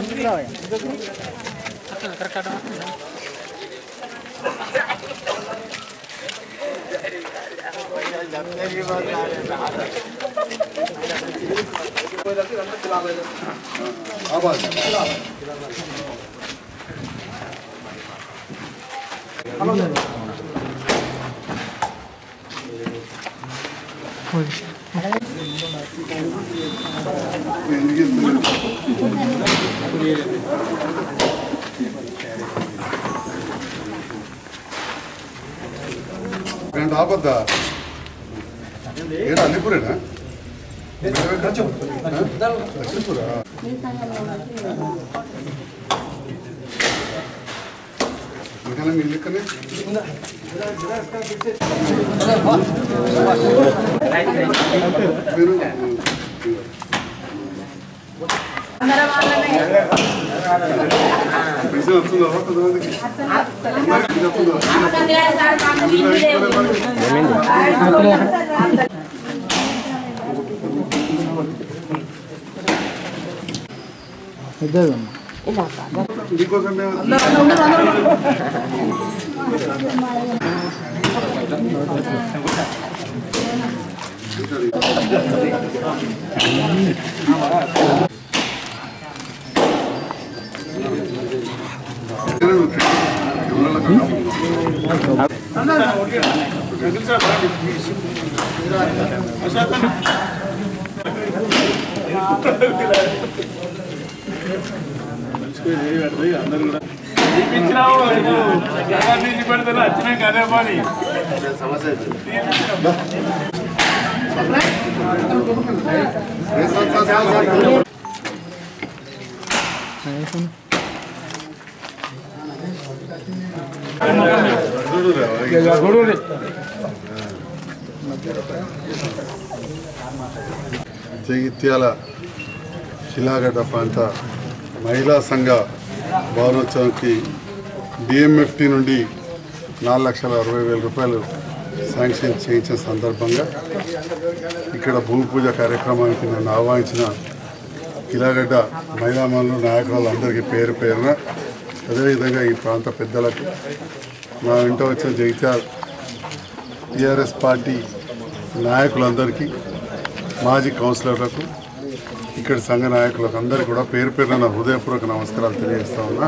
రెండు ఆపద్దా ఏడా అల్లిపురేనా లక్ష్మీపురా ఇంకా మీ ఇల్లు ఇక్కడనే మీరు పిలిచిన వస్తుందా కొంతమందికి అందరికీ వస్తుందా? మీకోసం మేము జగిత్యాల శిలాగడ్డ ప్రాంత మహిళా సంఘ భవనోత్సవానికి డిఎంఎఫ్టి నుండి నాలుగు లక్షల అరవై వేల రూపాయలు శాంక్షన్ చేయించిన సందర్భంగా ఇక్కడ భూమి పూజ కార్యక్రమానికి నన్ను ఆహ్వానించిన కిలాగడ్డ మహిళామణులు నాయకురాలు అందరికీ పేరు పేరున అదేవిధంగా ఈ ప్రాంత పెద్దలకు నా వెంట వచ్చిన జగిత్యాల టీఆర్ఎస్ పార్టీ నాయకులందరికీ మాజీ కౌన్సిలర్లకు ఇక్కడ సంఘ నాయకులకు అందరికీ కూడా పేరు పేరున నా హృదయపూర్వక నమస్కారాలు తెలియజేస్తా ఉన్నా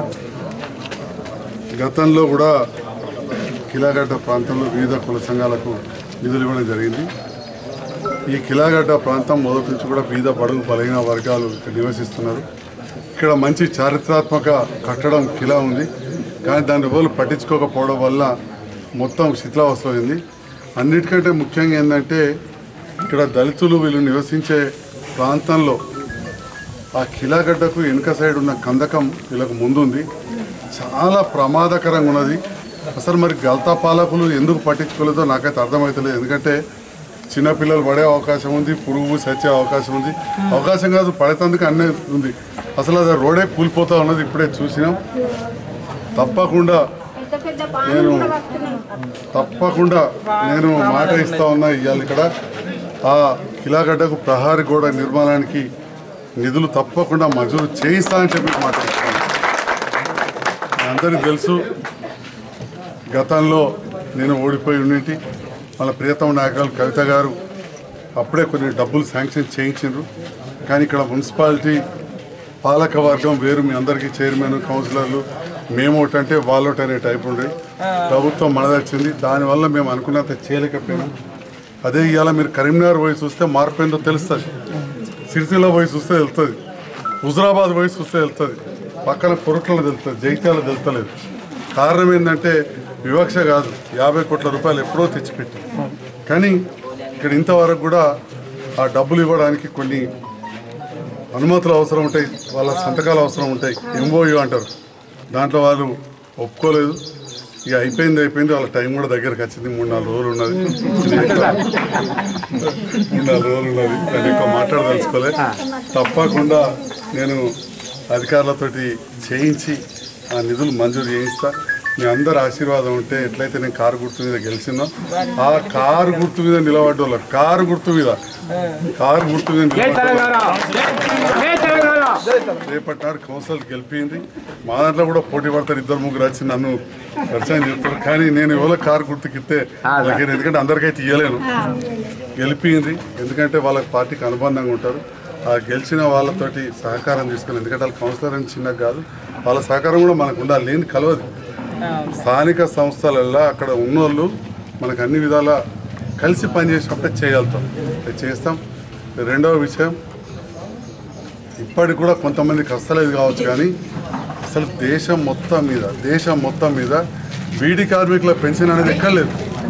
గతంలో కూడా కిలాగడ్డ ప్రాంతంలో వివిధ కుల సంఘాలకు నిధులు ఇవ్వడం జరిగింది ఈ కిలాగడ్డ ప్రాంతం మొదటి నుంచి కూడా బీద బడుగు బలహీన వర్గాలు ఇక్కడ నివసిస్తున్నారు ఇక్కడ మంచి చారిత్రాత్మక కట్టడం కిలా ఉంది కానీ దాన్ని ఎవరు పట్టించుకోకపోవడం వల్ల మొత్తం శిథిలావస్థమైంది అన్నిటికంటే ముఖ్యంగా ఏంటంటే ఇక్కడ దళితులు వీళ్ళు నివసించే ప్రాంతంలో ఆ కిలాగడ్డకు వెనుక సైడ్ ఉన్న కందకం వీళ్ళకు ముందుంది చాలా ప్రమాదకరంగా ఉన్నది అసలు మరి గల్తా పాలకులు ఎందుకు పట్టించుకోలేదో నాకైతే అర్థమవుతలేదు ఎందుకంటే చిన్నపిల్లలు పడే అవకాశం ఉంది పురుగు చచ్చే అవకాశం ఉంది అవకాశం కాదు పడేటందుకు అన్నీ ఉంది అసలు అది రోడే కూలిపోతా ఉన్నది ఇప్పుడే చూసినాం తప్పకుండా నేను తప్పకుండా నేను మాట ఇస్తా ఉన్నా ఇవాళ ఇక్కడ ఆ కిలాగడ్డకు ప్రహారీ గోడ నిర్మాణానికి నిధులు తప్పకుండా మంజూరు చేయిస్తా అని చెప్పి మాట ఇస్తాను మీ అందరికీ తెలుసు గతంలో నేను ఓడిపోయి ఉన్నింటి మన ప్రియతమ నాయకులు కవిత గారు అప్పుడే కొన్ని డబ్బులు శాంక్షన్ చేయించారు కానీ ఇక్కడ మున్సిపాలిటీ పాలక వర్గం వేరు మీ అందరికీ చైర్మన్ కౌన్సిలర్లు మేము ఒకటి అంటే వాళ్ళు ఒకటి అనే టైప్ ఉండే ప్రభుత్వం మనదొచ్చింది దానివల్ల మేము అనుకున్నంత చేయలేకపోయినాం అదే ఇవాళ మీరు కరీంనగర్ పోయి చూస్తే మార్పు ఏందో తెలుస్తుంది సిరిసిల్ల పోయి చూస్తే వెళ్తుంది హుజరాబాద్ పోయి చూస్తే వెళ్తుంది పక్కన పొరట్లలో తెలుస్తుంది జైత్యాల తెలుస్తలేదు కారణం ఏంటంటే వివక్ష కాదు యాభై కోట్ల రూపాయలు ఎప్పుడో తెచ్చిపెట్టి కానీ ఇక్కడ ఇంతవరకు కూడా ఆ డబ్బులు ఇవ్వడానికి కొన్ని అనుమతులు అవసరం ఉంటాయి వాళ్ళ సంతకాలు అవసరం ఉంటాయి ఎంఓయూ అంటారు దాంట్లో వాళ్ళు ఒప్పుకోలేదు ఇక అయిపోయింది అయిపోయింది వాళ్ళ టైం కూడా దగ్గరకు వచ్చింది మూడు నాలుగు రోజులు ఉన్నది మూడు నాలుగు రోజులు ఉన్నది దాన్ని ఎక్కువ మాట్లాడదలుచుకోలే తప్పకుండా నేను అధికారులతోటి చేయించి ఆ నిధులు మంజూరు చేయిస్తా మీ అందరి ఆశీర్వాదం ఉంటే ఎట్లయితే నేను కారు గుర్తు మీద గెలిచినా ఆ కారు గుర్తు మీద నిలబడ్డోళ్ళ కారు గుర్తు మీద కారు గుర్తు మీద నిలబడ్డోళ్ళ రేపటి నాడు కౌన్సిల్ గెలిపింది మా దాంట్లో కూడా పోటీ పడతారు ఇద్దరు ముగ్గురు వచ్చి నన్ను పరిచయం చెప్తారు కానీ నేను ఎవరో కారు గుర్తుకిస్తే వాళ్ళకి ఎందుకంటే అందరికైతే ఇవ్వలేను గెలిపింది ఎందుకంటే వాళ్ళకి పార్టీకి అనుబంధంగా ఉంటారు ఆ గెలిచిన వాళ్ళతోటి సహకారం తీసుకుని ఎందుకంటే వాళ్ళు కౌన్సిలర్ అని చిన్నగా కాదు వాళ్ళ సహకారం కూడా మనకు ఉండాలి లేని కలవదు స్థానిక సంస్థలల్లో అక్కడ ఉన్నోళ్ళు మనకు అన్ని విధాల కలిసి పనిచేసినప్పుడే చేయగలుగుతాం అది చేస్తాం రెండవ విషయం ఇప్పటికి కూడా కొంతమంది కష్టలేదు కావచ్చు కానీ అసలు దేశం మొత్తం మీద దేశం మొత్తం మీద బీడీ కార్మికుల పెన్షన్ అనేది ఎక్కర్లేదు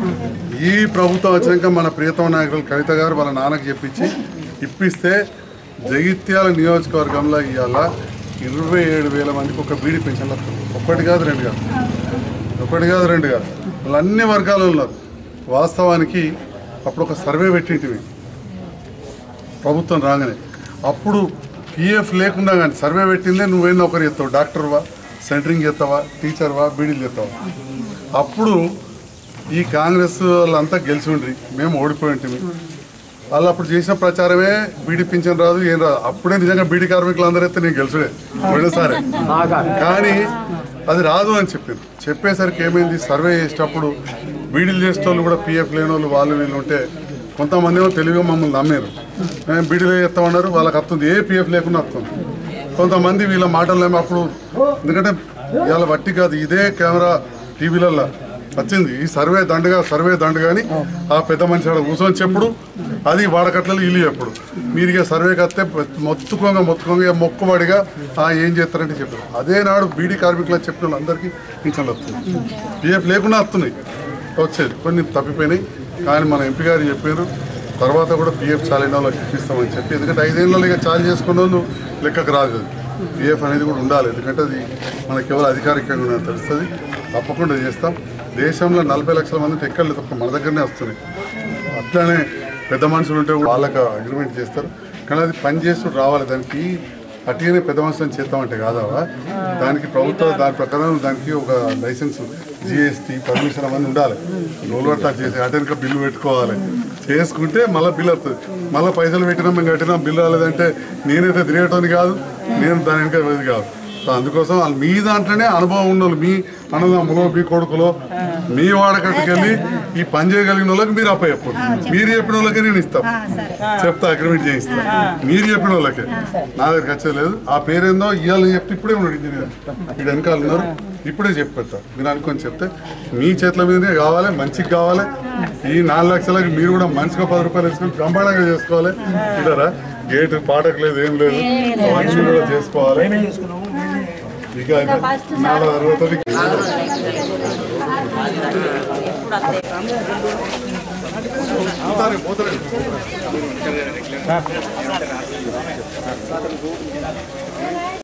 ఈ ప్రభుత్వం వచ్చినాక మన ప్రియతమ నాయకులు కవిత గారు వాళ్ళ నాన్నకి చెప్పించి ఇప్పిస్తే జగిత్యాల నియోజకవర్గంలో ఇవాళ ఇరవై ఏడు వేల మందికి ఒక బీడీ పెన్షన్ వస్తుంది ఒక్కటి కాదు రెండు కాదు ఒకటి కాదు రెండు కాదు వాళ్ళు అన్ని వర్గాలు ఉన్నారు వాస్తవానికి అప్పుడు ఒక సర్వే పెట్టింటివి ప్రభుత్వం రాగానే అప్పుడు పిఎఫ్ లేకుండా కానీ సర్వే పెట్టిందే నువ్వేందో ఒకరు చేస్తావు డాక్టర్వా సెంటరింగ్ చేస్తావా టీచర్వా బీడీలు చేస్తావా అప్పుడు ఈ కాంగ్రెస్ వాళ్ళంతా గెలిచి ఉండ్రి మేము ఓడిపోయి ఉంటుంది వాళ్ళు అప్పుడు చేసిన ప్రచారమే బీడీ పింఛన్ రాదు ఏం రాదు అప్పుడే నిజంగా బీడీ కార్మికులు అందరూ అయితే నేను గెలిచుడే పోయినసారి కానీ అది రాదు అని చెప్పింది చెప్పేసరికి ఏమైంది సర్వే చేసేటప్పుడు బీడీలు చేసే వాళ్ళు కూడా పీఎఫ్ లేని వాళ్ళు వాళ్ళు వీళ్ళు ఉంటే కొంతమంది ఏమో తెలివిగా మమ్మల్ని నమ్మారు మేము బీడీలో చేస్తామన్నారు వాళ్ళకి వస్తుంది ఏ పీఎఫ్ లేకుండా వస్తుంది కొంతమంది వీళ్ళ మాటలు ఏమో అప్పుడు ఎందుకంటే ఇవాళ వట్టి కాదు ఇదే కెమెరా టీవీలలో వచ్చింది ఈ సర్వే దండగా సర్వే దండగా అని ఆ పెద్ద మనిషి ఆడ కూర్చొని చెప్పుడు అది వాడకట్లలో ఇల్లు చెప్పుడు మీరు ఇక సర్వేకి వస్తే మొత్తుకోగా మొత్తుకోగా మొక్కుబడిగా ఆ ఏం చేస్తారంటే చెప్పారు అదే నాడు బీడీ కార్మికులు చెప్పిన వాళ్ళందరికీ పింఛన్లు వస్తున్నాయి పిఎఫ్ లేకుండా వస్తున్నాయి వచ్చేది కొన్ని తప్పిపోయినాయి కానీ మన ఎంపీ గారు చెప్పారు తర్వాత కూడా పిఎఫ్ చాలిన వాళ్ళకి ఇప్పిస్తామని చెప్పి ఎందుకంటే ఐదేళ్ళలో ఇక చాలు చేసుకున్న వాళ్ళు లెక్కకు రాదు పిఎఫ్ అనేది కూడా ఉండాలి ఎందుకంటే అది మనకి ఎవరు అధికారికంగా ఉన్నది తెలుస్తుంది తప్పకుండా చేస్తాం దేశంలో నలభై లక్షల మంది ఎక్కడ తప్ప మన దగ్గరనే వస్తున్నాయి అట్లానే పెద్ద మనుషులు ఉంటే కూడా వాళ్ళకి అగ్రిమెంట్ చేస్తారు కానీ అది పని చేస్తూ రావాలి దానికి అట్టిగానే పెద్ద మనుషులను చేస్తామంటే కాదావా దానికి ప్రభుత్వం దాని ప్రకారం దానికి ఒక లైసెన్స్ జిఎస్టీ పర్మిషన్ అవన్నీ ఉండాలి రోల్ అట్లా చేసి అటెన్క బిల్లు పెట్టుకోవాలి చేసుకుంటే మళ్ళీ బిల్ వస్తుంది మళ్ళీ పైసలు పెట్టినా మేము కట్టినా బిల్లు రాలేదంటే నేనైతే తిరిగేటోని కాదు నేను దాని వెనక ఇది కాదు సో అందుకోసం వాళ్ళు మీ దాంట్లోనే అనుభవం ఉన్న వాళ్ళు మీ అన్నదమ్ములో మీ కొడుకులో మీ వాడకట్టుకెళ్ళి ఈ పని చేయగలిగిన వాళ్ళకి మీరు అప్ప చెప్పండి మీరు చెప్పిన వాళ్ళకే నేను ఇస్తాను చెప్తా అగ్రిమెంట్ చేయిస్తా మీరు చెప్పిన వాళ్ళకే నా దగ్గరికి వచ్చేది లేదు ఆ పేరేందో ఇవ్వాలని చెప్తే ఇప్పుడే ఉన్నాడు ఇంజనీర్ ఇక్కడ వెనకాల ఉన్నారు ఇప్పుడే చెప్పేస్తా మీరు అనుకొని చెప్తే మీ చేతుల మీదనే కావాలి మంచిగా కావాలి ఈ నాలుగు లక్షలకి మీరు కూడా మంచిగా పది రూపాయలు వేసుకొని బ్రహ్మాండంగా చేసుకోవాలి ఇదరా గేటు పాటకు లేదు ఏం లేదు అవన్నీ కూడా చేసుకోవాలి ఇక నాలుగు అరవై పోతారు పోతారు